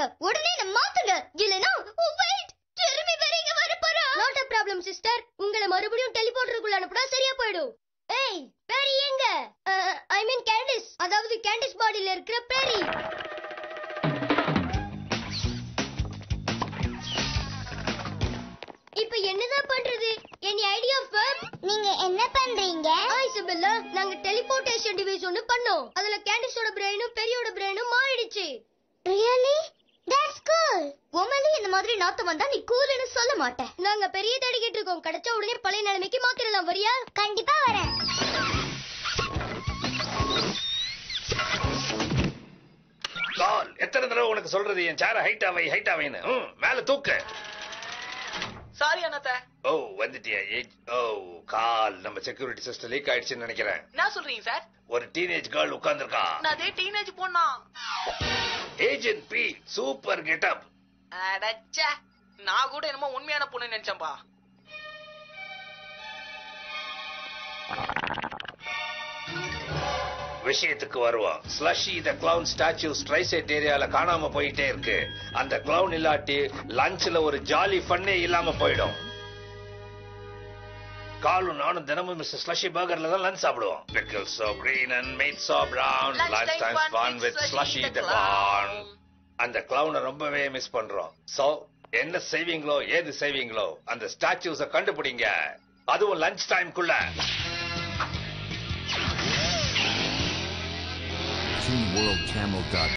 உடனே என்ன மாத்துங்க இல்லனா வெயிட் ஜெரமி வேற இங்க வர போறா நாட் a ப்ராப்ளம் சிஸ்டர் உங்களை மறுபடியும் டெலிபோர்ட்டருக்குள்ள அனுப்புனா சரியா போயிடும் ஏய் பேரி எங்க ஐ மீன் கேண்டிஸ் அதாவது கேண்டிஸ் பாடியில இருக்கிற பேரி இப்ப என்னதான் பண்றது எனி ஐடியா ஃபர் நீங்க என்ன பண்றீங்க ஹாய் சிபில்லா நாங்க டெலிபோர்டேஷன் டிவைஸ் ஒன்னு பண்ணோம் அதுல கேண்டிஸோட பிரெயினும் பெரியோட பிரெயினும் மாறிடுச்சு ரியலி தட்ஸ் கூல் உமலி இந்த மாதிரி நாத்தம் வந்தா நீ கூல்னு சொல்ல மாட்ட நாங்க பெரிய தேடிக்கிட்டு இருக்கோம் கிடைச்ச உடனே பழைய நிலைமைக்கு மாத்திரலாம் வரியா கண்டிப்பா வரேன் கால் எத்தனை தடவை உனக்கு சொல்றது என் சேர ஹைட் அவை ஹைட் அவைன்னு ம், மேல தூக்கு சாரி அண்ணாத்த ஓ வந்துட்டியா ஏ- ஓ கால் நம்ம செக்யூரிட்டி சிஸ்டம் லீக் ஆயிடுச்சுன்னு நினைக்கிறேன் என்ன சொல்றீங்க சார் ஒரு டீனேஜ் கேர்ள் உட்கார்ந்திருக்கா நான் அதே டீனேஜ் பொண்ணா ஏஜென்ட் பி சூப்பர் கெட்டப் அடச்சே நான் கூட என்னமோ உண்மையான பொண்ணு நினைச்சேன்பா விஷயத்துக்கு வருவோம் ஸ்லஷி த கிளவுன் ஸ்டாச்சு ஸ்ட்ரைசைட் ஏரியால காணாம போயிட்டே இருக்கு அந்த கிளவுன் இல்லாட்டி லஞ்ச்ல ஒரு ஜாலி ஃபன்னே இல்லாம போயிடும் காலும் நானும் தினமும் மிஸ்டர் ஸ்லஷி பர்கர்ல தான் லஞ்ச் சாப்பிடுவோம் pickle so green and meat so brown Lunch lunch time time fun fun with with Slushy Slushy the the clown அந்த கிளவுனை ரொம்பவே மிஸ் பண்றோம் சோ என்ன செய்வீங்களோ ஏது செய்வீங்களோ அந்த ஸ்டாச்சுஸ கண்டுபிடிங்க அதுவும் லஞ்ச் டைம்குள்ள TeamWorldCamel.com